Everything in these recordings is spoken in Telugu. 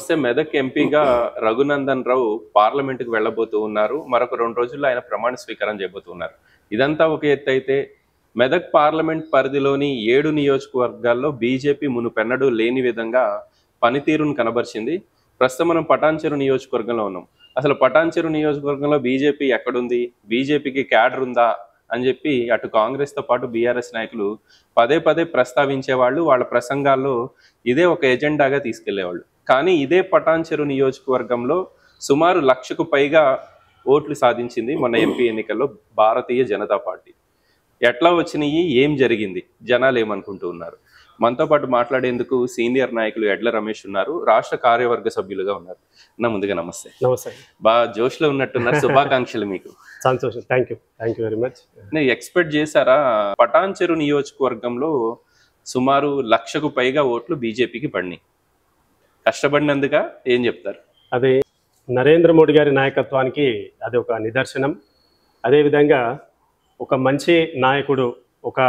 వస్తే మెదక్ ఎంపీగా రఘునందన్ రావు పార్లమెంటుకు వెళ్ళబోతూ ఉన్నారు మరొక రెండు రోజుల్లో ఆయన ప్రమాణ స్వీకారం చేయబోతున్నారు ఇదంతా ఒక ఎత్తు అయితే మెదక్ పార్లమెంట్ పరిధిలోని ఏడు నియోజకవర్గాల్లో బీజేపీ మునుపెన్నడూ లేని విధంగా పనితీరును కనబరిచింది ప్రస్తుతం మనం పటాన్చెరు నియోజకవర్గంలో ఉన్నాం అసలు పటాన్చెరు నియోజకవర్గంలో బీజేపీ ఎక్కడుంది బీజేపీకి క్యాడర్ ఉందా అని చెప్పి అటు కాంగ్రెస్తో పాటు బీఆర్ఎస్ నాయకులు పదే పదే ప్రస్తావించేవాళ్ళు వాళ్ళ ప్రసంగాల్లో ఇదే ఒక ఎజెండాగా తీసుకెళ్లేవాళ్ళు కానీ ఇదే పటాన్చెరు నియోజకవర్గంలో సుమారు లక్షకు పైగా ఓట్లు సాధించింది మొన్న ఎంపీ ఎన్నికల్లో భారతీయ జనతా పార్టీ ఎట్లా వచ్చినాయి ఏం జరిగింది జనాలు ఏమనుకుంటూ ఉన్నారు మనతో పాటు మాట్లాడేందుకు సీనియర్ నాయకులు ఎడ్ల రమేష్ ఉన్నారు రాష్ట్ర కార్యవర్గ సభ్యులుగా ఉన్నారు నా ముందుగా నమస్తే నమస్తే బాగా జోష్లో ఉన్నట్టున్నారు శుభాకాంక్షలు మీకు సంతోషం thank you thank you very much నేను ఎక్స్పెక్ట్ చేశారా పటాన్చెరు నియోజకవర్గంలో సుమారు లక్షకు పైగా ఓట్లు బీజేపీకి పడినాయి కష్టపడినందుక ఏం చెప్తారు అది నరేంద్ర మోడీ గారి నాయకత్వానికి అది ఒక నిదర్శనం అదేవిధంగా ఒక మంచి నాయకుడు ఒక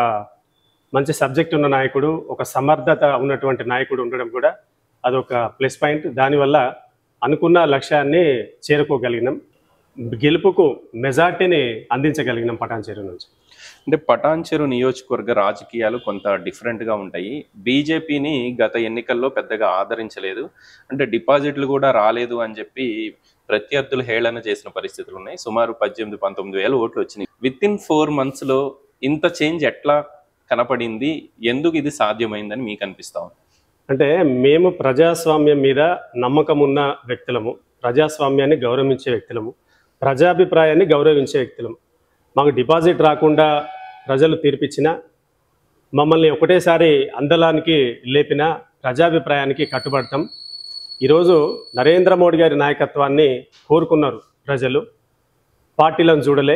మంచి సబ్జెక్ట్ ఉన్న నాయకుడు ఒక సమర్థత ఉన్నటువంటి నాయకుడు ఉండడం కూడా అదొక ప్లస్ పాయింట్ దానివల్ల అనుకున్న లక్ష్యాన్ని చేరుకోగలిగినాం గెలుపుకు మెజార్టీని అందించగలిగినాం పటాన్చేరు నుంచి అంటే పటాన్చెరు నియోజకవర్గ రాజకీయాలు కొంత డిఫరెంట్గా ఉంటాయి బీజేపీని గత ఎన్నికల్లో పెద్దగా ఆదరించలేదు అంటే డిపాజిట్లు కూడా రాలేదు అని చెప్పి ప్రత్యర్థులు హేళన చేసిన పరిస్థితులు ఉన్నాయి సుమారు పద్దెనిమిది పంతొమ్మిది వేల ఓట్లు వచ్చినాయి విత్ ఇన్ ఫోర్ మంత్స్లో ఇంత చేంజ్ ఎట్లా కనపడింది ఎందుకు ఇది సాధ్యమైందని మీకు అనిపిస్తా ఉంది అంటే మేము ప్రజాస్వామ్యం మీద నమ్మకం ఉన్న వ్యక్తులము ప్రజాస్వామ్యాన్ని గౌరవించే వ్యక్తులము ప్రజాభిప్రాయాన్ని గౌరవించే వ్యక్తులము మాకు డిపాజిట్ రాకుండా ప్రజలు తీర్పిచ్చిన మమ్మల్ని ఒకటేసారి అందలానికి లేపిన ప్రజాభిప్రాయానికి కట్టుబడతాం ఈరోజు నరేంద్ర మోడీ గారి నాయకత్వాన్ని కోరుకున్నారు ప్రజలు పార్టీలను చూడలే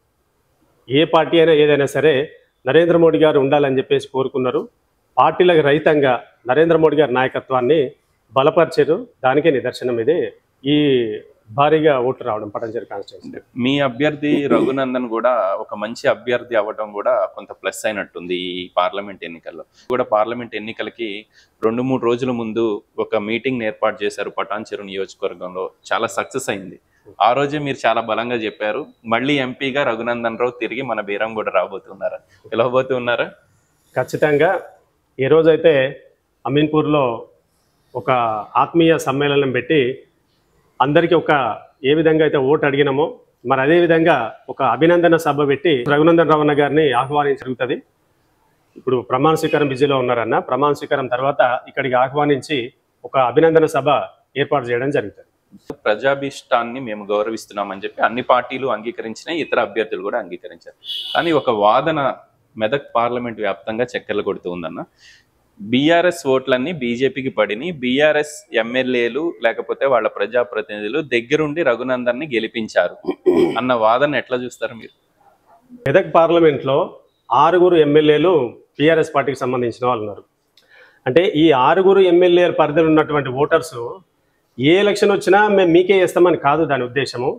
ఏ పార్టీ అయినా ఏదైనా సరే నరేంద్ర మోడీ గారు ఉండాలని చెప్పేసి కోరుకున్నారు పార్టీలకు రహితంగా నరేంద్ర మోడీ గారి నాయకత్వాన్ని బలపరిచారు దానికే నిదర్శనం ఇది ఈ భారీగా ఓట్లు రావడం పటంచేరు కాన్స్టిట్యూన్సీ మీ అభ్యర్థి రఘునందన్ కూడా ఒక మంచి అభ్యర్థి అవ్వడం కూడా కొంత ప్లస్ అయినట్టుంది ఈ పార్లమెంట్ ఎన్నికల్లో కూడా పార్లమెంట్ ఎన్నికలకి రెండు మూడు రోజుల ముందు ఒక మీటింగ్ ఏర్పాటు చేశారు పటాన్చెరు నియోజకవర్గంలో చాలా సక్సెస్ అయింది ఆ రోజే మీరు చాలా బలంగా చెప్పారు మళ్ళీ ఎంపీగా రఘునందన్ రావు తిరిగి మన బీరం కూడా రాబోతున్నారా పిలవబోతున్నారా ఖచ్చితంగా ఏ రోజైతే అమీన్పూర్లో ఒక ఆత్మీయ సమ్మేళనం పెట్టి అందరికీ ఒక ఏ విధంగా అయితే ఓటు అడిగినామో మరి అదే విధంగా ఒక అభినందన సభ పెట్టి రఘునందన్ రావణ గారిని ఆహ్వానించ జరుగుతుంది ఇప్పుడు ప్రమాణ స్వీకారం బిజీలో ఉన్నారన్న ప్రమాణ స్వీకారం తర్వాత ఇక్కడికి ఆహ్వానించి ఒక అభినందన సభ ఏర్పాటు చేయడం జరుగుతుంది ప్రజాభిష్టాన్ని మేము గౌరవిస్తున్నామని చెప్పి అన్ని పార్టీలు అంగీకరించినాయి ఇతర అభ్యర్థులు కూడా అంగీకరించారు కానీ ఒక వాదన మెదక్ పార్లమెంట్ వ్యాప్తంగా చక్కెర్లు కొడుతూ ఉందన్న బీఆర్ఎస్ ఓట్లన్నీ బీజేపీకి పడిని బీఆర్ఎస్ ఎమ్మెల్యేలు లేకపోతే వాళ్ళ ప్రజాప్రతినిధులు దగ్గరుండి రఘునందన్ని గెలిపించారు అన్న వాదన ఎట్లా చూస్తారు మీరు మెదక్ పార్లమెంట్లో ఆరుగురు ఎమ్మెల్యేలు టీఆర్ఎస్ పార్టీకి సంబంధించిన వాళ్ళు ఉన్నారు అంటే ఈ ఆరుగురు ఎమ్మెల్యేల పరిధిలో ఉన్నటువంటి ఓటర్స్ ఏ ఎలక్షన్ వచ్చినా మేము మీకే వేస్తామని కాదు దాని ఉద్దేశము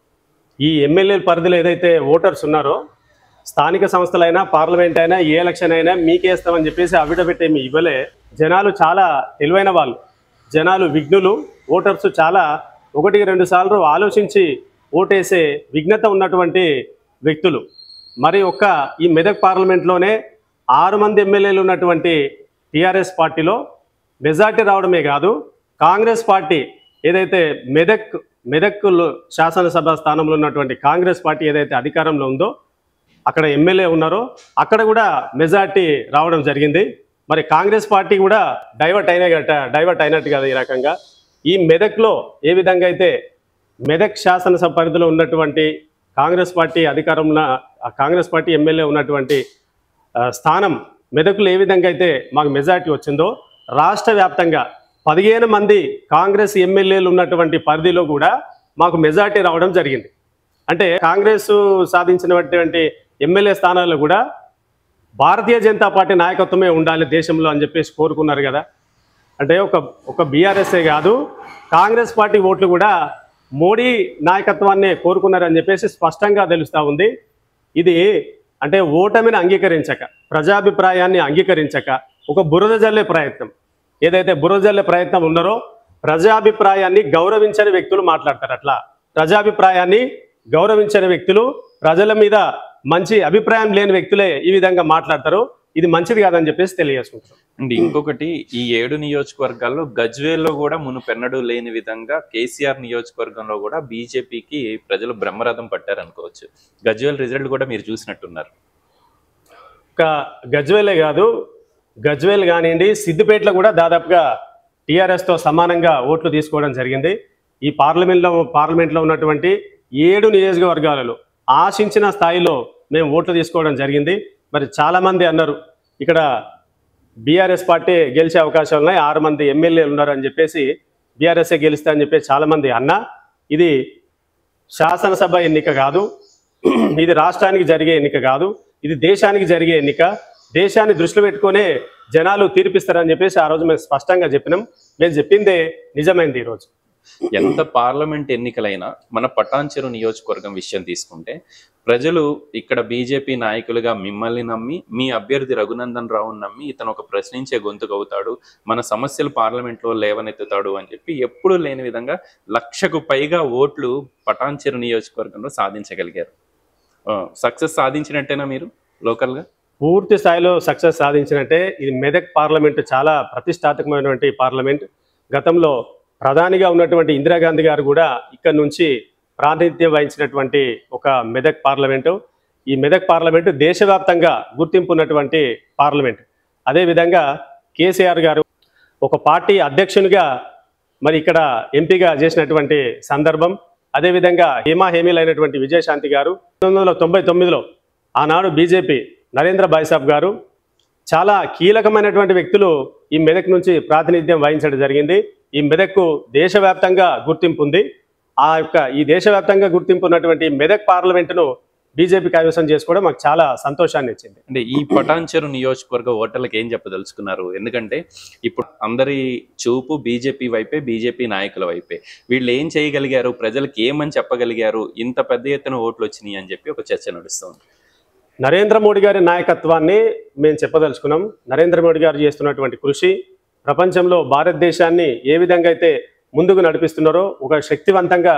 ఈ ఎమ్మెల్యేల పరిధిలో ఏదైతే ఓటర్స్ ఉన్నారో స్థానిక సంస్థలైనా పార్లమెంట్ అయినా ఏ ఎలక్షన్ అయినా మీకే ఇస్తామని చెప్పేసి అవిడబెట్టి ఏమి ఇవ్వలే జనాలు చాలా తెలివైన వాళ్ళు జనాలు విఘ్నులు ఓటర్స్ చాలా ఒకటికి రెండు సార్లు ఆలోచించి ఓటేసే విఘ్నత ఉన్నటువంటి వ్యక్తులు మరి ఒక్క ఈ మెదక్ పార్లమెంట్లోనే ఆరు మంది ఎమ్మెల్యేలు ఉన్నటువంటి టీఆర్ఎస్ పార్టీలో మెజార్టీ రావడమే కాదు కాంగ్రెస్ పార్టీ ఏదైతే మెదక్ మెదక్లో శాసనసభ స్థానంలో ఉన్నటువంటి కాంగ్రెస్ పార్టీ ఏదైతే అధికారంలో ఉందో అక్కడ ఎమ్మెల్యే ఉన్నారో అక్కడ కూడా మెజార్టీ రావడం జరిగింది మరి కాంగ్రెస్ పార్టీ కూడా డైవర్ట్ అయిన డైవర్ట్ అయినట్టు కదా ఈ రకంగా ఈ మెదక్లో ఏ విధంగా అయితే మెదక్ శాసనసభ పరిధిలో ఉన్నటువంటి కాంగ్రెస్ పార్టీ అధికారంలో ఆ కాంగ్రెస్ పార్టీ ఎమ్మెల్యే ఉన్నటువంటి ఆ, స్థానం మెదక్లో ఏ విధంగా అయితే మాకు మెజార్టీ వచ్చిందో రాష్ట్ర వ్యాప్తంగా పదిహేను మంది కాంగ్రెస్ ఎమ్మెల్యేలు ఉన్నటువంటి పరిధిలో కూడా మాకు మెజార్టీ రావడం జరిగింది అంటే కాంగ్రెస్ సాధించినటువంటి ఎమ్మెల్యే స్థానాల్లో కూడా భారతీయ జనతా పార్టీ నాయకత్వమే ఉండాలి దేశంలో అని చెప్పేసి కోరుకున్నారు కదా అంటే ఒక ఒక బీఆర్ఎస్ఏ కాదు కాంగ్రెస్ పార్టీ ఓట్లు కూడా మోడీ నాయకత్వాన్ని కోరుకున్నారని చెప్పేసి స్పష్టంగా తెలుస్తూ ఉంది ఇది అంటే ఓటమిని అంగీకరించక ప్రజాభిప్రాయాన్ని అంగీకరించక ఒక బురద జల్లే ప్రయత్నం ఏదైతే బురద జల్లే ప్రయత్నం ఉన్నారో ప్రజాభిప్రాయాన్ని గౌరవించని వ్యక్తులు మాట్లాడతారు అట్లా ప్రజాభిప్రాయాన్ని గౌరవించని వ్యక్తులు ప్రజల మీద మంచి అభిప్రాయం లేని వ్యక్తులే ఈ విధంగా మాట్లాడతారు ఇది మంచిది కాదని చెప్పేసి తెలియజేసుకుంటారు అండ్ ఇంకొకటి ఈ ఏడు నియోజకవర్గాల్లో గజ్వేల్లో కూడా మునుపెన్నడూ లేని విధంగా కేసీఆర్ నియోజకవర్గంలో కూడా బీజేపీకి ప్రజలు బ్రహ్మరథం పట్టారు అనుకోవచ్చు గజ్వేల్ రిజల్ట్ కూడా మీరు చూసినట్టున్నారు ఒక గజ్వేలే కాదు గజ్వేల్ కానివ్వండి సిద్దిపేటలో కూడా దాదాపుగా టీఆర్ఎస్తో సమానంగా ఓట్లు తీసుకోవడం జరిగింది ఈ పార్లమెంట్లో పార్లమెంట్లో ఉన్నటువంటి ఏడు నియోజకవర్గాలలో ఆశించిన స్థాయిలో మేము ఓట్లు తీసుకోవడం జరిగింది మరి చాలామంది అన్నారు ఇక్కడ బీఆర్ఎస్ పార్టీ గెలిచే అవకాశాలు ఉన్నాయి ఆరు మంది ఎమ్మెల్యేలు ఉన్నారని చెప్పేసి బీఆర్ఎస్ఏ గెలుస్తా అని చెప్పేసి చాలామంది అన్నా ఇది శాసనసభ ఎన్నిక కాదు ఇది రాష్ట్రానికి జరిగే ఎన్నిక కాదు ఇది దేశానికి జరిగే ఎన్నిక దేశాన్ని దృష్టిలో పెట్టుకునే జనాలు తీర్పిస్తారని చెప్పేసి ఆ రోజు మేము స్పష్టంగా చెప్పినాం మేము చెప్పిందే నిజమైంది ఈరోజు ఎంత పార్లమెంట్ ఎన్నికలైనా మన పటాన్చెరు నియోజకవర్గం విషయం తీసుకుంటే ప్రజలు ఇక్కడ బీజేపీ నాయకులుగా మిమ్మల్ని నమ్మి మీ అభ్యర్థి రఘునందన్ రావుని నమ్మి ఇతను ఒక ప్రశ్నించే గొంతుకవుతాడు మన సమస్యలు పార్లమెంట్లో లేవనెత్తుతాడు అని చెప్పి ఎప్పుడూ లేని విధంగా లక్షకు పైగా ఓట్లు పటాన్చెరు నియోజకవర్గంలో సాధించగలిగారు సక్సెస్ సాధించినట్టేనా మీరు లోకల్గా పూర్తి స్థాయిలో సక్సెస్ సాధించినట్టే ఇది మెదక్ పార్లమెంట్ చాలా ప్రతిష్టాత్మకమైనటువంటి పార్లమెంట్ గతంలో ప్రధానిగా ఉన్నటువంటి ఇందిరాగాంధీ గారు కూడా ఇక్కడ నుంచి ప్రాతినిధ్యం వహించినటువంటి ఒక మెదక్ పార్లమెంటు ఈ మెదక్ పార్లమెంటు దేశవ్యాప్తంగా గుర్తింపు ఉన్నటువంటి పార్లమెంట్ అదేవిధంగా కేసీఆర్ గారు ఒక పార్టీ అధ్యక్షునిగా మరి ఇక్కడ ఎంపీగా చేసినటువంటి సందర్భం అదేవిధంగా హేమా హేమీలైనటువంటి విజయశాంతి గారు పంతొమ్మిది వందల తొంభై తొమ్మిదిలో ఆనాడు బీజేపీ నరేంద్ర బాయ్సాబ్ గారు చాలా కీలకమైనటువంటి వ్యక్తులు ఈ మెదక్ నుంచి ప్రాతినిధ్యం వహించడం జరిగింది ఈ మెదక్కు దేశవ్యాప్తంగా గుర్తింపు ఉంది ఆ యొక్క ఈ దేశవ్యాప్తంగా గుర్తింపు ఉన్నటువంటి మెదక్ పార్లమెంటును బీజేపీ కైవసం చేసుకోవడం మాకు చాలా సంతోషాన్ని ఇచ్చింది అంటే ఈ పటాన్చెరు నియోజకవర్గ ఓటర్లకు ఏం చెప్పదలుచుకున్నారు ఎందుకంటే ఇప్పుడు అందరి చూపు బీజేపీ వైపే బీజేపీ నాయకుల వైపే వీళ్ళు ఏం చేయగలిగారు ప్రజలకు ఏమని చెప్పగలిగారు ఇంత పెద్ద ఎత్తున ఓట్లు వచ్చినాయి అని చెప్పి ఒక చర్చ నడుస్తుంది నరేంద్ర మోడీ గారి నాయకత్వాన్ని మేము చెప్పదలుచుకున్నాం నరేంద్ర మోడీ గారు చేస్తున్నటువంటి కృషి ప్రపంచంలో భారతదేశాన్ని ఏ విధంగా అయితే ముందుకు నడిపిస్తున్నారో ఒక శక్తివంతంగా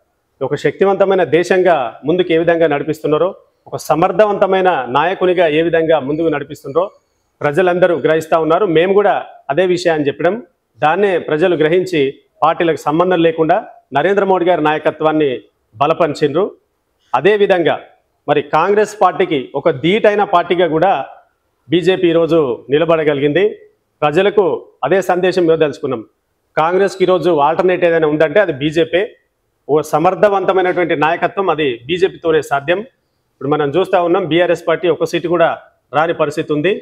ఒక శక్తివంతమైన దేశంగా ముందుకు ఏ విధంగా నడిపిస్తున్నారో ఒక సమర్థవంతమైన నాయకునిగా ఏ విధంగా ముందుకు నడిపిస్తున్నారో ప్రజలందరూ గ్రహిస్తూ ఉన్నారు మేము కూడా అదే విషయాన్ని చెప్పడం దాన్నే ప్రజలు గ్రహించి పార్టీలకు సంబంధం లేకుండా నరేంద్ర మోడీ గారి నాయకత్వాన్ని బలపరిచిండ్రు అదేవిధంగా మరి కాంగ్రెస్ పార్టీకి ఒక ధీటైన పార్టీగా కూడా బీజేపీ ఈరోజు నిలబడగలిగింది ప్రజలకు అదే సందేశం ఇవ్వదలుచుకున్నాం కాంగ్రెస్కి ఈరోజు ఆల్టర్నేట్ ఏదైనా ఉందంటే అది బీజేపీ ఓ సమర్థవంతమైనటువంటి నాయకత్వం అది బీజేపీతోనే సాధ్యం ఇప్పుడు మనం చూస్తూ ఉన్నాం బీఆర్ఎస్ పార్టీ ఒక సీటు కూడా రాని పరిస్థితి ఉంది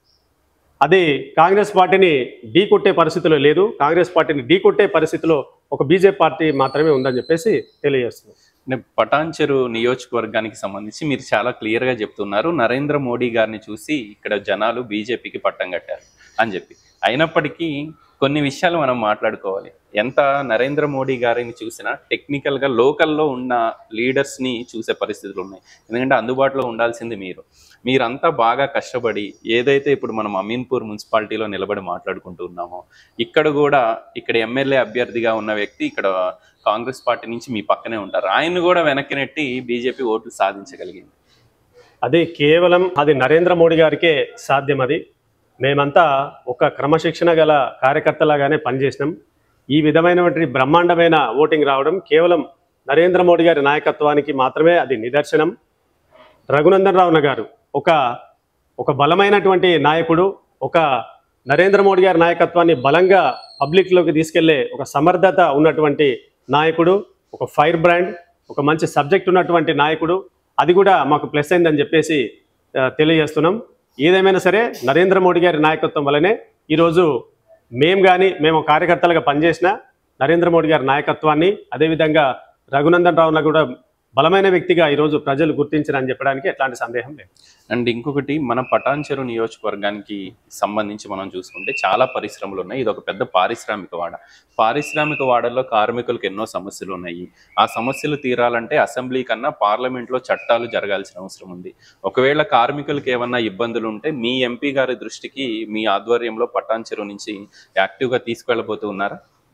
అది కాంగ్రెస్ పార్టీని ఢీకొట్టే పరిస్థితిలో లేదు కాంగ్రెస్ పార్టీని ఢీకొట్టే పరిస్థితిలో ఒక బీజేపీ పార్టీ మాత్రమే ఉందని చెప్పేసి తెలియజేస్తుంది అంటే పటాన్చెరు నియోజకవర్గానికి సంబంధించి మీరు చాలా క్లియర్గా చెప్తున్నారు నరేంద్ర మోడీ గారిని చూసి ఇక్కడ జనాలు బీజేపీకి పట్టం కట్టారు అని చెప్పి అయినప్పటికీ కొన్ని విషయాలు మనం మాట్లాడుకోవాలి ఎంత నరేంద్ర మోడీ గారిని చూసినా టెక్నికల్గా లోకల్లో ఉన్న లీడర్స్ని చూసే పరిస్థితులు ఉన్నాయి ఎందుకంటే అందుబాటులో ఉండాల్సింది మీరు మీరంతా బాగా కష్టపడి ఏదైతే ఇప్పుడు మనం అమీన్పూర్ మున్సిపాలిటీలో నిలబడి మాట్లాడుకుంటూ ఉన్నామో ఇక్కడ కూడా ఇక్కడ ఎమ్మెల్యే అభ్యర్థిగా ఉన్న వ్యక్తి ఇక్కడ కాంగ్రెస్ పార్టీ నుంచి మీ పక్కనే ఉంటారు ఆయన కూడా వెనక్కి నెట్టి బీజేపీ ఓట్లు సాధించగలిగింది అది కేవలం అది నరేంద్ర మోడీ గారికే సాధ్యం అది మేమంతా ఒక క్రమశిక్షణ గల కార్యకర్తలాగానే పనిచేసినాం ఈ విధమైనటువంటి బ్రహ్మాండమైన ఓటింగ్ రావడం కేవలం నరేంద్ర మోడీ గారి నాయకత్వానికి మాత్రమే అది నిదర్శనం రఘునందన్ రావున గారు ఒక ఒక బలమైనటువంటి నాయకుడు ఒక నరేంద్ర మోడీ గారి నాయకత్వాన్ని బలంగా పబ్లిక్లోకి తీసుకెళ్లే ఒక సమర్థత ఉన్నటువంటి నాయకుడు ఒక ఫైర్ బ్రాండ్ ఒక మంచి సబ్జెక్ట్ ఉన్నటువంటి నాయకుడు అది కూడా మాకు ప్లస్ అయిందని చెప్పేసి ఆ, తెలియజేస్తున్నాం ఏదేమైనా సరే నరేంద్ర మోడీ గారి నాయకత్వం వల్లనే ఈరోజు మేము కానీ మేము కార్యకర్తలుగా పనిచేసిన నరేంద్ర మోడీ గారి నాయకత్వాన్ని అదేవిధంగా రఘునందన్ రావున కూడా బలమైన వ్యక్తిగా ఈరోజు ప్రజలు గుర్తించారని చెప్పడానికి ఎట్లాంటి సందేహం లేదు అండ్ ఇంకొకటి మన పటాన్చెరు నియోజకవర్గానికి సంబంధించి మనం చూసుకుంటే చాలా పరిశ్రమలు ఉన్నాయి ఇది ఒక పెద్ద పారిశ్రామిక వాడ పారిశ్రామిక వాడల్లో కార్మికులకు ఎన్నో సమస్యలు ఉన్నాయి ఆ సమస్యలు తీరాలంటే అసెంబ్లీ కన్నా పార్లమెంట్లో చట్టాలు జరగాల్సిన అవసరం ఉంది ఒకవేళ కార్మికులకు ఏమన్నా ఇబ్బందులు ఉంటే మీ ఎంపీ గారి దృష్టికి మీ ఆధ్వర్యంలో పటాన్చెరు నుంచి యాక్టివ్గా తీసుకెళ్ళబోతూ ఉన్నారా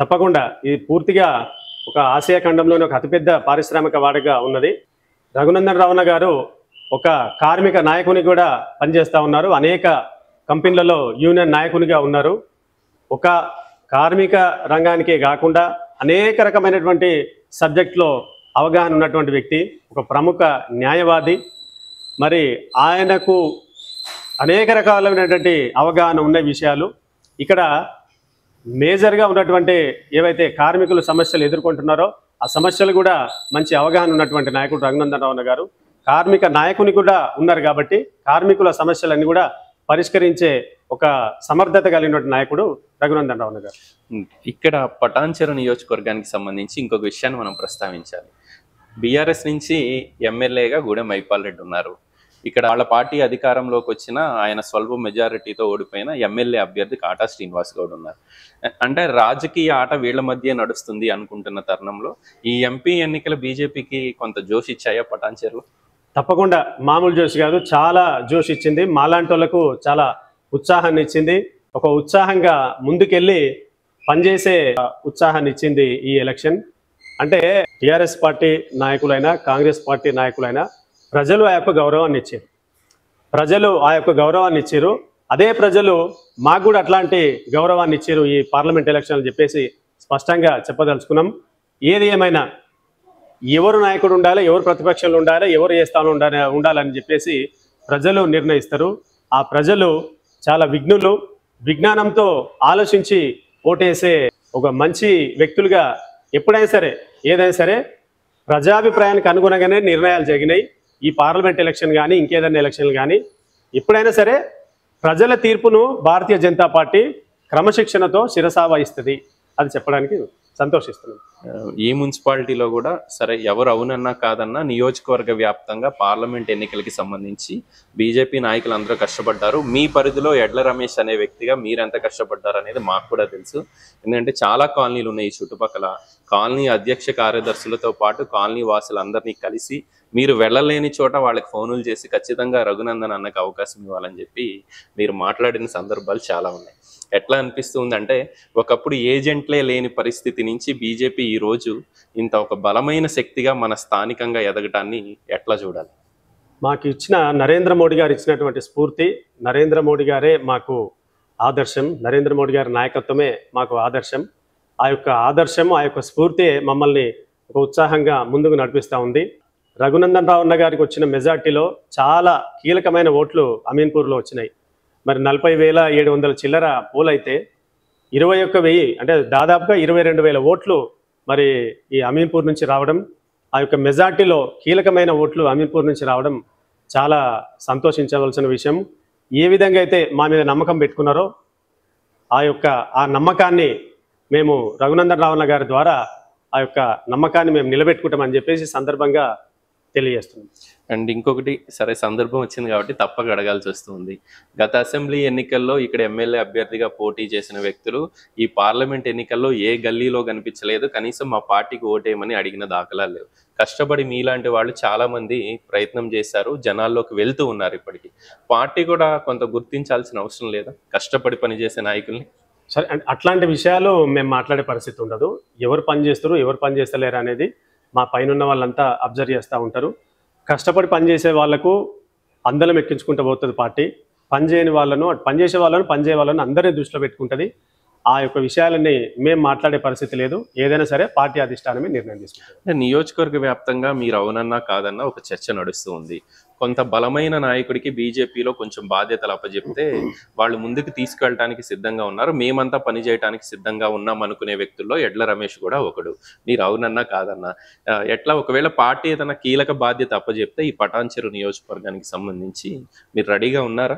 తప్పకుండా ఇది పూర్తిగా ఒక ఆసియా ఖండంలోని ఒక అతిపెద్ద పారిశ్రామిక వాడగా ఉన్నది రఘునందన్ రావణ గారు ఒక కార్మిక నాయకుని కూడా పనిచేస్తూ ఉన్నారు అనేక కంపెనీలలో యూనియన్ నాయకునిగా ఉన్నారు ఒక కార్మిక రంగానికే కాకుండా అనేక రకమైనటువంటి సబ్జెక్ట్లో అవగాహన ఉన్నటువంటి వ్యక్తి ఒక ప్రముఖ న్యాయవాది మరి ఆయనకు అనేక రకాలైనటువంటి అవగాహన ఉన్న విషయాలు ఇక్కడ మేజర్గా ఉన్నటువంటి ఏవైతే కార్మికులు సమస్యలు ఎదుర్కొంటున్నారో ఆ సమస్యలు కూడా మంచి అవగాహన ఉన్నటువంటి నాయకుడు రఘునందన్ రావు గారు కార్మిక నాయకుని కూడా ఉన్నారు కాబట్టి కార్మికుల సమస్యలన్నీ కూడా పరిష్కరించే ఒక సమర్థత కలిగినటువంటి నాయకుడు రఘునందన్ రావు గారు ఉమ్, ఇక్కడ పటాన్చెరు నియోజకవర్గానికి సంబంధించి ఇంకొక విషయాన్ని మనం ప్రస్తావించాలి బీఆర్ఎస్ నుంచి ఎమ్మెల్యేగా గూడెం మైపాల్ రెడ్డి ఉన్నారు ఇక్కడ వాళ్ళ పార్టీ అధికారంలోకి వచ్చిన ఆయన స్వల్ప మెజారిటీతో ఓడిపోయిన ఎమ్మెల్యే అభ్యర్థి కాటా శ్రీనివాస్ గౌడ్ ఉన్నారు అ- అంటే రాజకీయ ఆట వీళ్ళ మధ్య నడుస్తుంది అనుకుంటున్న తరుణంలో ఈ ఎంపీ ఎన్నికల బీజేపీకి కొంత జోష్ ఇచ్చాయా పటాన్చెరులో తప్పకుండా మామూలు జోష్ కాదు చాలా జోష్ ఇచ్చింది మాలాంటి వాళ్ళకు చాలా ఉత్సాహాన్ని ఇచ్చింది ఒక ఉత్సాహంగా ముందుకెళ్ళి పనిచేసే ఆ, ఉత్సాహాన్ని ఇచ్చింది ఈ ఎలక్షన్ అంటే టిఆర్ఎస్ పార్టీ నాయకులైనా కాంగ్రెస్ పార్టీ నాయకులైనా ప్రజలు ఆ యొక్క గౌరవాన్ని ఇచ్చారు ప్రజలు ఆ యొక్క గౌరవాన్ని ఇచ్చారు అదే ప్రజలు మాకు కూడా అట్లాంటి గౌరవాన్ని ఇచ్చారు ఈ పార్లమెంట్ ఎలక్షన్ అని చెప్పేసి స్పష్టంగా చెప్పదలుచుకున్నాం ఏది ఏమైనా ఎవరు నాయకుడు ఉండాలి ఎవరు ప్రతిపక్షంలో ఉండాలి ఎవరు ఏ స్థానంలో ఉండాలి ఉండాలని చెప్పేసి ప్రజలు నిర్ణయిస్తారు ఆ ప్రజలు చాలా విఘ్నులు విజ్ఞానంతో ఆలోచించి ఓటేసే ఒక మంచి వ్యక్తులుగా ఎప్పుడైనా సరే ఏదైనా సరే ప్రజాభిప్రాయానికి అనుగుణంగానే నిర్ణయాలు జరిగినాయి ఈ పార్లమెంట్ ఎలక్షన్ కానీ ఇంకేదైనా ఎలక్షన్లు కానీ ఎప్పుడైనా సరే ప్రజల తీర్పును భారతీయ జనతా పార్టీ క్రమశిక్షణతో శిరసా వహిస్తుంది అది చెప్పడానికి సంతోషిస్తున్నాను ఆ, ఈ మున్సిపాలిటీలో కూడా సరే ఎవరు అవునన్నా కాదన్నా నియోజకవర్గ వ్యాప్తంగా పార్లమెంట్ ఎన్నికలకి సంబంధించి బీజేపీ నాయకులు అందరూ కష్టపడ్డారు మీ పరిధిలో ఎడ్ల రమేష్ అనే వ్యక్తిగా మీరు ఎంత కష్టపడ్డారు అనేది మాకు కూడా తెలుసు ఎందుకంటే చాలా కాలనీలు ఉన్నాయి ఈ చుట్టుపక్కల కాలనీ అధ్యక్ష కార్యదర్శులతో పాటు కాలనీ వాసులందరినీ కలిసి మీరు వెళ్ళలేని చోట వాళ్ళకి ఫోనులు చేసి ఖచ్చితంగా రఘునందన్ అన్నకు అవకాశం ఇవ్వాలని చెప్పి మీరు మాట్లాడిన సందర్భాలు చాలా ఉన్నాయి ఎట్లా అనిపిస్తుంది అంటే ఒకప్పుడు ఏజెంట్లే లేని పరిస్థితి నుంచి బీజేపీ ఈ రోజు ఇంత ఒక బలమైన శక్తిగా మన స్థానికంగా ఎదగటాన్ని ఎట్లా చూడాలి మాకు ఇచ్చిన నరేంద్ర మోడీ గారు ఇచ్చినటువంటి స్ఫూర్తి నరేంద్ర మోడీ గారే మాకు ఆదర్శం నరేంద్ర మోడీ గారి నాయకత్వమే మాకు ఆదర్శం ఆ యొక్క ఆదర్శం ఆ యొక్క స్ఫూర్తి మమ్మల్ని ఒక ఉత్సాహంగా ముందుకు నడిపిస్తూ ఉంది రఘునందన్ రావు అన్న గారికి వచ్చిన మెజార్టీలో చాలా కీలకమైన ఓట్లు అమీన్పూర్లో వచ్చినాయి మరి నలభై వేల ఏడు వందల చిల్లర పోలైతే ఇరవై ఒక్క వెయ్యి అంటే దాదాపుగా ఇరవై రెండు వేల ఓట్లు మరి ఈ అమీన్పూర్ నుంచి రావడం ఆ యొక్క మెజార్టీలో కీలకమైన ఓట్లు అమీన్పూర్ నుంచి రావడం చాలా సంతోషించవలసిన విషయం ఏ విధంగా అయితే మా మీద నమ్మకం పెట్టుకున్నారో ఆ యొక్క ఆ నమ్మకాన్ని మేము రఘునందన్ రావణ గారి ద్వారా ఆ యొక్క నమ్మకాన్ని మేము నిలబెట్టుకుంటామని చెప్పేసి సందర్భంగా తెలియజేస్తున్నాం అండ్ ఇంకొకటి సరే సందర్భం వచ్చింది కాబట్టి తప్పక అడగాల్సి వస్తుంది గత అసెంబ్లీ ఎన్నికల్లో ఇక్కడ ఎమ్మెల్యే అభ్యర్థిగా పోటీ చేసిన వ్యక్తులు ఈ పార్లమెంట్ ఎన్నికల్లో ఏ గల్లీలో కనిపించలేదు కనీసం మా పార్టీకి ఓటేయమని అడిగిన దాఖలాలు లేవు కష్టపడి మీలాంటి వాళ్ళు చాలా మంది ప్రయత్నం చేశారు జనాల్లోకి వెళ్తూ ఉన్నారు ఇప్పటికీ పార్టీ కూడా కొంత గుర్తించాల్సిన అవసరం లేదా కష్టపడి పనిచేసే నాయకుల్ని సరే అంటే అట్లాంటి విషయాలు మేము మాట్లాడే పరిస్థితి ఉండదు ఎవరు పని చేస్తారు ఎవరు పని చేస్తలేరు అనేది మా పైన ఉన్న వాళ్ళంతా అబ్జర్వ్ చేస్తూ ఉంటారు కష్టపడి పనిచేసే వాళ్ళకు అందరం ఎక్కించుకుంటూ పోతుంది పార్టీ పని చేయని వాళ్ళను అటు పనిచేసే వాళ్ళను పనిచేయ వాళ్ళను అందరినీ దృష్టిలో పెట్టుకుంటుంది ఆ యొక్క విషయాలని మేము మాట్లాడే పరిస్థితి లేదు ఏదైనా సరే పార్టీ అధిష్టానమే నిర్ణయం తీసుకుంటుంది అంటే నియోజకవర్గ వ్యాప్తంగా మీరు అవునన్నా కాదన్నా ఒక చర్చ నడుస్తూ ఉంది కొంత బలమైన నాయకుడికి బీజేపీలో కొంచెం బాధ్యతలు అప్పచెప్తే వాళ్ళు ముందుకు తీసుకెళ్ళడానికి సిద్ధంగా ఉన్నారు మేమంతా పని చేయడానికి సిద్ధంగా ఉన్నాం అనుకునే వ్యక్తుల్లో ఎడ్ల రమేష్ కూడా ఒకడు మీరు అవునన్నా కాదన్నా ఆ, ఎట్లా ఒకవేళ పార్టీ ఏదైనా కీలక బాధ్యత అప్పచెప్తే ఈ పటాన్చెరు నియోజకవర్గానికి సంబంధించి మీరు రెడీగా ఉన్నారా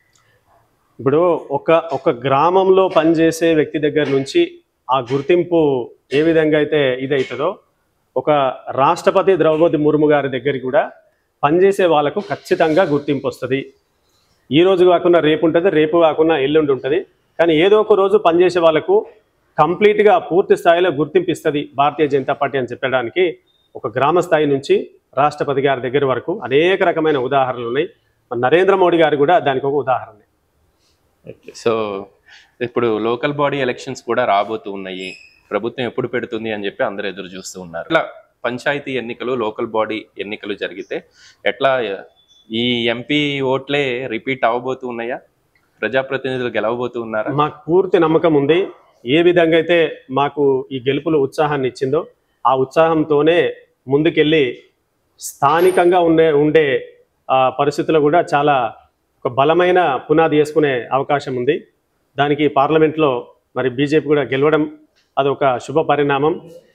ఇప్పుడు ఒక ఒక గ్రామంలో పనిచేసే వ్యక్తి దగ్గర నుంచి ఆ గుర్తింపు ఏ విధంగా అయితే ఇదవుతుందో ఒక రాష్ట్రపతి ద్రౌపది ముర్ము గారి దగ్గరికి కూడా పనిచేసే వాళ్ళకు ఖచ్చితంగా గుర్తింపు వస్తుంది ఈ రోజు కాకుండా రేపు ఉంటుంది రేపు కాకుండా ఎల్లుండి ఉంటుంది కానీ ఏదో ఒక రోజు పనిచేసే వాళ్ళకు కంప్లీట్గా పూర్తి స్థాయిలో గుర్తింపు ఇస్తుంది భారతీయ జనతా పార్టీ అని చెప్పడానికి ఒక గ్రామ స్థాయి నుంచి రాష్ట్రపతి గారి దగ్గర వరకు అనేక రకమైన ఉదాహరణలు ఉన్నాయి మన నరేంద్ర మోడీ గారు కూడా దానికి ఒక ఉదాహరణ సో ఇప్పుడు లోకల్ బాడీ ఎలక్షన్స్ కూడా రాబోతూ ఉన్నాయి ప్రభుత్వం ఎప్పుడు పెడుతుంది అని చెప్పి అందరూ ఎదురు చూస్తూ ఉన్నారు ఇట్లా పంచాయతీ ఎన్నికలు లోకల్ బాడీ ఎన్నికలు జరిగితే ఎట్లా ఈ ఎంపీ ఓట్లే రిపీట్ అవ్వబోతూ ఉన్నాయా ప్రజాప్రతినిధులు గెలవబోతూ ఉన్నారా మాకు పూర్తి నమ్మకం ఉంది ఏ విధంగా అయితే మాకు ఈ గెలుపులో ఉత్సాహాన్ని ఇచ్చిందో ఆ ఉత్సాహంతోనే ముందుకెళ్ళి స్థానికంగా ఉండే ఉండే ఆ, పరిస్థితుల్లో కూడా చాలా ఒక బలమైన పునాది వేసుకునే అవకాశం ఉంది దానికి పార్లమెంట్లో మరి బీజేపీ కూడా గెలవడం అదొక శుభ పరిణామం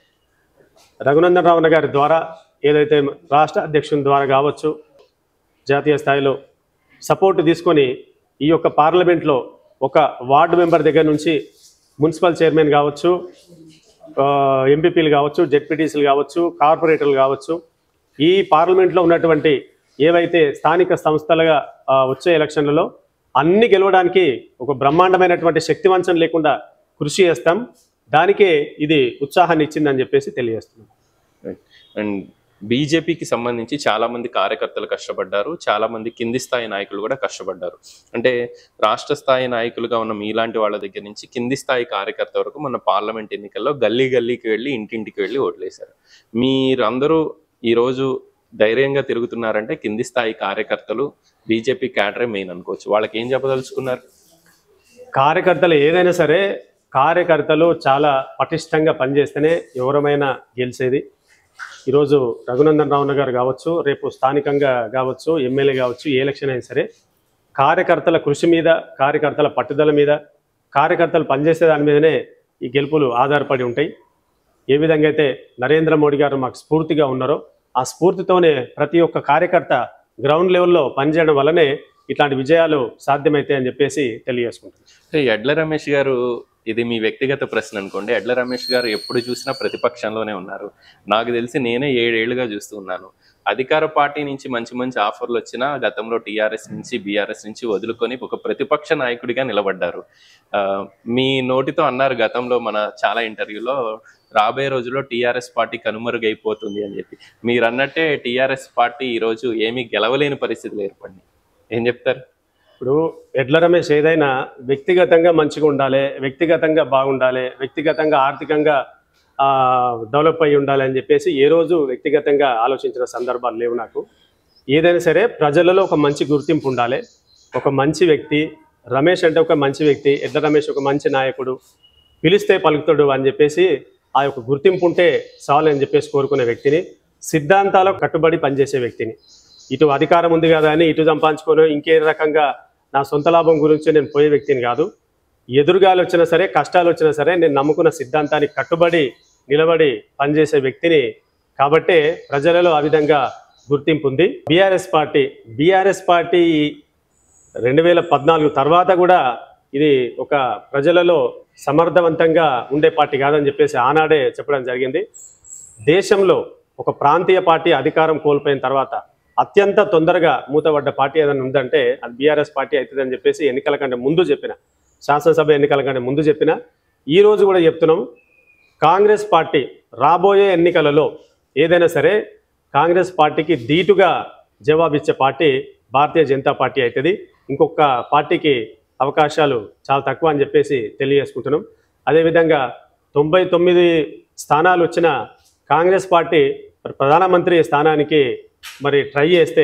రఘునందన్ రావణ గారి ద్వారా ఏదైతే రాష్ట్ర అధ్యక్షుని ద్వారా కావచ్చు జాతీయ స్థాయిలో సపోర్ట్ తీసుకొని ఈ యొక్క పార్లమెంట్లో ఒక వార్డు మెంబర్ దగ్గర నుంచి మున్సిపల్ చైర్మన్ కావచ్చు ఆ, ఎంపీపీలు కావచ్చు జెడ్పీటీసీలు కావచ్చు కార్పొరేటర్లు కావచ్చు ఈ పార్లమెంట్లో ఉన్నటువంటి ఏవైతే స్థానిక సంస్థలుగా ఆ, వచ్చే ఎలక్షన్లలో అన్ని గెలవడానికి ఒక బ్రహ్మాండమైనటువంటి శక్తివంచం లేకుండా కృషి చేస్తాం దానికే ఇది ఉత్సాహాన్ని ఇచ్చిందని చెప్పేసి తెలియజేస్తున్నాం అండ్ బీజేపీకి సంబంధించి చాలా మంది కార్యకర్తలు కష్టపడ్డారు చాలా మంది కింది స్థాయి నాయకులు కూడా కష్టపడ్డారు అంటే రాష్ట్ర స్థాయి నాయకులుగా ఉన్న మీలాంటి వాళ్ళ దగ్గర నుంచి కింది స్థాయి కార్యకర్త వరకు మన పార్లమెంట్ ఎన్నికల్లో గల్లీ గల్లీకి వెళ్ళి ఇంటింటికి వెళ్ళి ఓట్లేశారు మీరందరూ ఈరోజు ధైర్యంగా తిరుగుతున్నారంటే కింది స్థాయి కార్యకర్తలు బీజేపీ క్యాడరే మెయిన్ అనుకోవచ్చు వాళ్ళకి ఏం చెప్పదలుచుకున్నారు కార్యకర్తలు ఏదైనా సరే కార్యకర్తలు చాలా పటిష్టంగా పనిచేస్తేనే ఎవరమైనా గెలిచేది ఈరోజు రఘునందన్ రావణ గారు కావచ్చు రేపు స్థానికంగా కావచ్చు ఎమ్మెల్యే కావచ్చు ఏ ఎలక్షన్ అయినా సరే కార్యకర్తల కృషి మీద కార్యకర్తల పట్టుదల మీద కార్యకర్తలు పనిచేసే దాని మీదనే ఈ గెలుపులు ఆధారపడి ఉంటాయి ఏ విధంగా అయితే నరేంద్ర మోడీ గారు మాకు స్ఫూర్తిగా ఉన్నారో ఆ స్ఫూర్తితోనే ప్రతి ఒక్క కార్యకర్త గ్రౌండ్ లెవెల్లో పనిచేయడం వల్లనే ఇట్లాంటి విజయాలు సాధ్యమవుతాయి అని చెప్పేసి తెలియజేసుకుంటున్నాను అంటే ఎడ్ల రమేష్ గారు ఇది మీ వ్యక్తిగత ప్రశ్న అనుకోండి ఎడ్ల రమేష్ గారు ఎప్పుడు చూసినా ప్రతిపక్షంలోనే ఉన్నారు నాకు తెలిసి నేనే ఏడేళ్లుగా చూస్తూ ఉన్నాను అధికార పార్టీ నుంచి మంచి మంచి ఆఫర్లు వచ్చినా గతంలో టీఆర్ఎస్ నుంచి బీఆర్ఎస్ నుంచి వదులుకొని ఒక ప్రతిపక్ష నాయకుడిగా నిలబడ్డారు ఆ, మీ నోటితో అన్నారు గతంలో మన చాలా ఇంటర్వ్యూలో రాబోయే రోజుల్లో టీఆర్ఎస్ పార్టీ కనుమరుగైపోతుంది అని చెప్పి మీరు అన్నట్టే టీఆర్ఎస్ పార్టీ ఈరోజు ఏమీ గెలవలేని పరిస్థితులు ఏర్పడింది ఏం చెప్తారు ఇప్పుడు ఎడ్ల రమేష్ ఏదైనా వ్యక్తిగతంగా మంచిగా ఉండాలి వ్యక్తిగతంగా బాగుండాలి వ్యక్తిగతంగా ఆర్థికంగా ఆ, డెవలప్ అయి ఉండాలి అని చెప్పేసి ఏ రోజు వ్యక్తిగతంగా ఆలోచించిన సందర్భాలు లేవు నాకు ఏదైనా సరే ప్రజలలో ఒక మంచి గుర్తింపు ఉండాలి ఒక మంచి వ్యక్తి రమేష్ అంటే ఒక మంచి వ్యక్తి ఎడ్ల రమేష్ ఒక మంచి నాయకుడు పిలిస్తే పలుకుతాడు అని చెప్పేసి ఆ యొక్క గుర్తింపు ఉంటే చాలు అని చెప్పేసి కోరుకునే వ్యక్తిని సిద్ధాంతాలకు కట్టుబడి పనిచేసే వ్యక్తిని ఇటు అధికారం ఉంది కదా అని ఇటు సంపాదించుకొని ఇంకే రకంగా నా సొంత లాభం గురించి నేను పోయే వ్యక్తిని కాదు ఎదురుగాలు వచ్చినా సరే కష్టాలు వచ్చినా సరే నేను నమ్ముకున్న సిద్ధాంతానికి కట్టుబడి నిలబడి పనిచేసే వ్యక్తిని కాబట్టే ప్రజలలో ఆ విధంగా గుర్తింపు ఉంది బీఆర్ఎస్ పార్టీ బీఆర్ఎస్ పార్టీ రెండు వేల పద్నాలుగు తర్వాత కూడా ఇది ఒక ప్రజలలో సమర్థవంతంగా ఉండే పార్టీ కాదని చెప్పేసి ఆనాడే చెప్పడం జరిగింది దేశంలో ఒక ప్రాంతీయ పార్టీ అధికారం కోల్పోయిన తర్వాత అత్యంత తొందరగా మూతపడ్డ పార్టీ ఏదైనా ఉందంటే అది బీఆర్ఎస్ పార్టీ అవుతుందని చెప్పేసి ఎన్నికల కంటే ముందు చెప్పిన శాసనసభ ఎన్నికల కంటే ముందు చెప్పిన ఈ రోజు కూడా చెప్తున్నాం కాంగ్రెస్ పార్టీ రాబోయే ఎన్నికలలో ఏదైనా సరే కాంగ్రెస్ పార్టీకి ధీటుగా జవాబిచ్చే పార్టీ భారతీయ జనతా పార్టీ అవుతుంది ఇంకొక పార్టీకి అవకాశాలు చాలా తక్కువ అని చెప్పేసి తెలియజేసుకుంటున్నాం అదేవిధంగా తొంభై తొమ్మిది స్థానాలు వచ్చిన కాంగ్రెస్ పార్టీ మరి ప్రధానమంత్రి స్థానానికి మరి ట్రై చేస్తే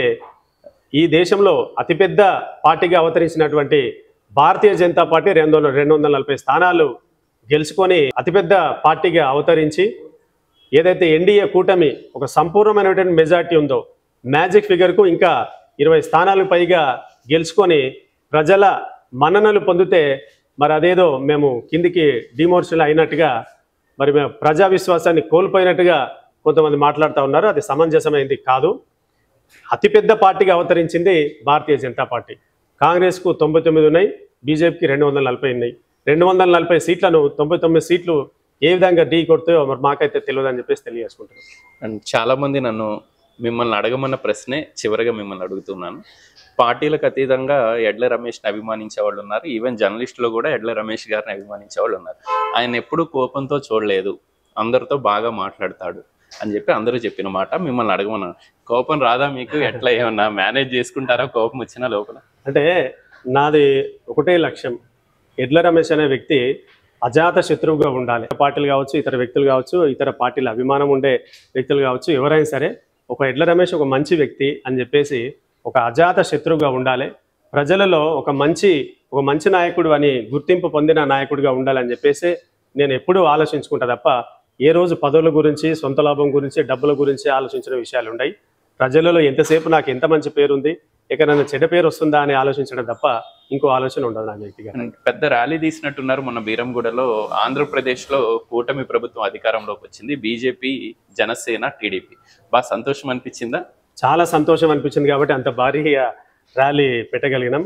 ఈ దేశంలో అతిపెద్ద పార్టీగా అవతరించినటువంటి భారతీయ జనతా పార్టీ రెండు వందల రెండు వందల నలభై స్థానాలు గెలుచుకొని అతిపెద్ద పార్టీగా అవతరించి ఏదైతే ఎన్డీఏ కూటమి ఒక సంపూర్ణమైనటువంటి మెజార్టీ ఉందో మ్యాజిక్ ఫిగర్కు ఇంకా ఇరవై స్థానాలకు పైగా గెలుచుకొని ప్రజల మన్ననలు పొందితే మరి అదేదో మేము కిందికి డిమోర్షన్ అయినట్టుగా మరి మేము ప్రజా విశ్వాసాన్ని కోల్పోయినట్టుగా కొంతమంది మాట్లాడుతూ ఉన్నారు అది సమంజసమైంది కాదు అతిపెద్ద పార్టీగా అవతరించింది భారతీయ జనతా పార్టీ కాంగ్రెస్కు తొంభై తొమ్మిది ఉన్నాయి బీజేపీకి రెండు వందల నలభై ఉన్నాయి రెండు వందల నలభై సీట్లను తొంభై తొమ్మిది సీట్లు ఏ విధంగా ఢీ కొడతాయో మరి మాకైతే తెలియదు అని చెప్పేసి తెలియజేసుకుంటున్నాం అండ్ చాలా మంది నన్ను మిమ్మల్ని అడగమన్న ప్రశ్నే చివరిగా మిమ్మల్ని అడుగుతున్నాను పార్టీలకు అతీతంగా ఎడ్ల రమేష్ని అభిమానించే వాళ్ళు ఉన్నారు ఈవెన్ జర్నలిస్టులు కూడా ఎడ్ల రమేష్ గారిని అభిమానించే వాళ్ళు ఉన్నారు ఆయన ఎప్పుడూ కోపంతో చూడలేదు అందరితో బాగా మాట్లాడతాడు అని చెప్పి అందరూ చెప్పిన మాట మిమ్మల్ని అడగమన్నాను కోపం రాదా మీకు ఎట్లా ఏమన్నా మేనేజ్ చేసుకుంటారా కోపం వచ్చినా లోపల అంటే నాది ఒకటే లక్ష్యం ఎడ్ల రమేష్ అనే వ్యక్తి అజాత శత్రువుగా ఉండాలి పార్టీలు కావచ్చు ఇతర వ్యక్తులు కావచ్చు ఇతర పార్టీల అభిమానం ఉండే వ్యక్తులు కావచ్చు ఎవరైనా సరే ఒక ఎడ్ల రమేష్ ఒక మంచి వ్యక్తి అని చెప్పేసి ఒక అజాత శత్రువుగా ఉండాలి ప్రజలలో ఒక మంచి ఒక మంచి నాయకుడు అని గుర్తింపు పొందిన నాయకుడిగా ఉండాలని చెప్పేసి నేను ఎప్పుడూ ఆలోచించుకుంటా తప్ప ఏ రోజు పదవుల గురించి సొంత లాభం గురించి డబ్బుల గురించి ఆలోచించిన విషయాలు ఉన్నాయి ప్రజలలో ఎంతసేపు నాకు ఎంత మంచి పేరు ఉంది ఇక నన్ను చెడ్డ పేరు వస్తుందా అని ఆలోచించడం తప్ప ఇంకో ఆలోచన ఉండదు నా వ్యక్తిగా పెద్ద ర్యాలీ తీసినట్టున్నారు మొన్న బీరంగూడలో ఆంధ్రప్రదేశ్లో కూటమి ప్రభుత్వం అధికారంలోకి వచ్చింది బీజేపీ జనసేన టీడీపీ బాగా సంతోషం అనిపించిందా చాలా సంతోషం అనిపించింది కాబట్టి అంత భారీగా ర్యాలీ పెట్టగలిగినాం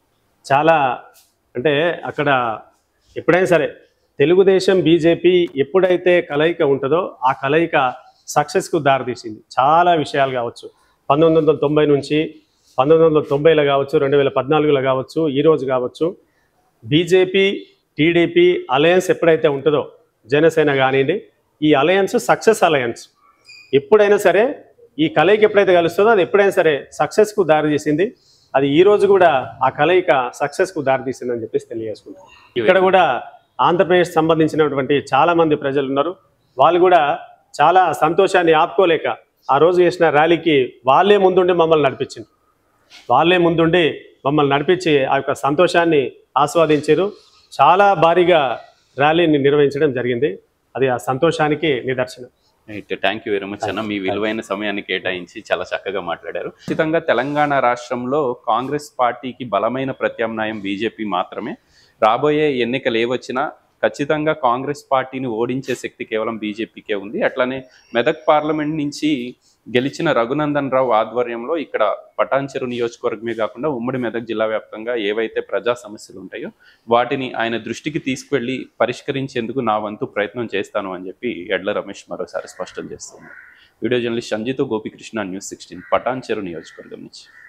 చాలా అంటే అక్కడ ఎప్పుడైనా సరే తెలుగుదేశం బీజేపీ ఎప్పుడైతే కలయిక ఉంటుందో ఆ కలయిక సక్సెస్కు దారితీసింది చాలా విషయాలు కావచ్చు పంతొమ్మిది వందల తొంభై నుంచి పంతొమ్మిది వందల తొంభైలో కావచ్చు రెండు వేల పద్నాలుగులో కావచ్చు ఈ రోజు కావచ్చు బీజేపీ టీడీపీ అలయన్స్ ఎప్పుడైతే ఉంటుందో జనసేన కానివ్వండి ఈ అలయన్స్ సక్సెస్ అలయన్స్ ఎప్పుడైనా సరే ఈ కలయిక ఎప్పుడైతే కలుస్తుందో అది ఎప్పుడైనా సరే సక్సెస్కు దారి తీసింది అది ఈ రోజు కూడా ఆ కలయిక సక్సెస్కు దారి తీసిందని చెప్పేసి తెలియజేసుకుంటాం ఇక్కడ కూడా ఆంధ్రప్రదేశ్ సంబంధించినటువంటి చాలా మంది ప్రజలు ఉన్నారు వాళ్ళు కూడా చాలా సంతోషాన్ని ఆపుకోలేక ఆ రోజు చేసిన ర్యాలీకి వాళ్ళే ముందుండి మమ్మల్ని నడిపించింది వాళ్ళే ముందుండి మమ్మల్ని నడిపించి ఆ యొక్క సంతోషాన్ని ఆస్వాదించారు చాలా భారీగా ర్యాలీని నిర్వహించడం జరిగింది అది ఆ సంతోషానికి నిదర్శనం right thank you very much అన్న మీ విలువైన సమయాన్ని కేటాయించి చాలా చక్కగా మాట్లాడారు ఖచ్చితంగా తెలంగాణ రాష్ట్రంలో కాంగ్రెస్ పార్టీకి బలమైన ప్రత్యామ్నాయం బీజేపీ మాత్రమే రాబోయే ఎన్నికలు ఏవచ్చినా ఖచ్చితంగా కాంగ్రెస్ పార్టీని ఓడించే శక్తి కేవలం బీజేపీకే ఉంది అట్లనే మెదక్ పార్లమెంట్ నుంచి గెలిచిన రఘునందన్ రావు ఆధ్వర్యంలో ఇక్కడ పటాన్చెరు నియోజకవర్గమే కాకుండా ఉమ్మడి మెదక్ జిల్లా వ్యాప్తంగా ఏవైతే ప్రజా సమస్యలు ఉంటాయో వాటిని ఆయన దృష్టికి తీసుకువెళ్ళి పరిష్కరించేందుకు నా వంతు ప్రయత్నం చేస్తాను అని చెప్పి ఎడ్ల రమేష్ మరోసారి స్పష్టం చేస్తున్నారు video journalist Sanjith Gopikrishna news sixteen Patancheru నియోజకవర్గం నుంచి